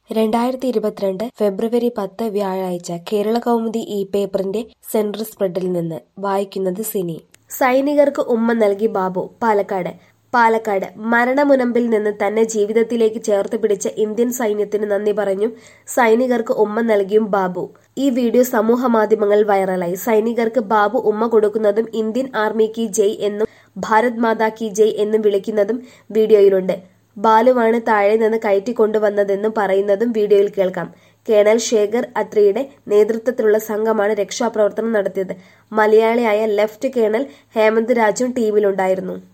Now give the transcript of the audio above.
രണ്ടായിരത്തി ഇരുപത്തിരണ്ട് ഫെബ്രുവരി പത്ത് വ്യാഴാഴ്ച കേരള കൗമുദി ഈ പേപ്പറിന്റെ സെന്റർ സ്പ്രെഡിൽ നിന്ന് വായിക്കുന്നത് സിനി സൈനികർക്ക് ഉമ്മ നൽകി ബാബു പാലക്കാട് പാലക്കാട് മരണമുനമ്പിൽ നിന്ന് തന്നെ ജീവിതത്തിലേക്ക് ചേർത്ത് പിടിച്ച ഇന്ത്യൻ സൈന്യത്തിന് നന്ദി പറഞ്ഞും സൈനികർക്ക് ഉമ്മ നൽകിയും ബാബു ഈ വീഡിയോ സമൂഹ മാധ്യമങ്ങളിൽ വൈറലായി സൈനികർക്ക് ബാബു ഉമ്മ കൊടുക്കുന്നതും ഇന്ത്യൻ ആർമി കി ജയ് എന്നും ഭാരത് മാതാ കി ജയ് എന്നും വിളിക്കുന്നതും വീഡിയോയിലുണ്ട് ബാലുവാണ് താഴെ നിന്ന് കയറ്റിക്കൊണ്ടുവന്നതെന്നും പറയുന്നതും വീഡിയോയിൽ കേൾക്കാം കേണൽ ശേഖർ അത്രിയുടെ നേതൃത്വത്തിലുള്ള സംഘമാണ് രക്ഷാപ്രവർത്തനം നടത്തിയത് മലയാളിയായ ലെഫ്റ്റ് കേണൽ ഹേമന്ത് രാജും ടീമിലുണ്ടായിരുന്നു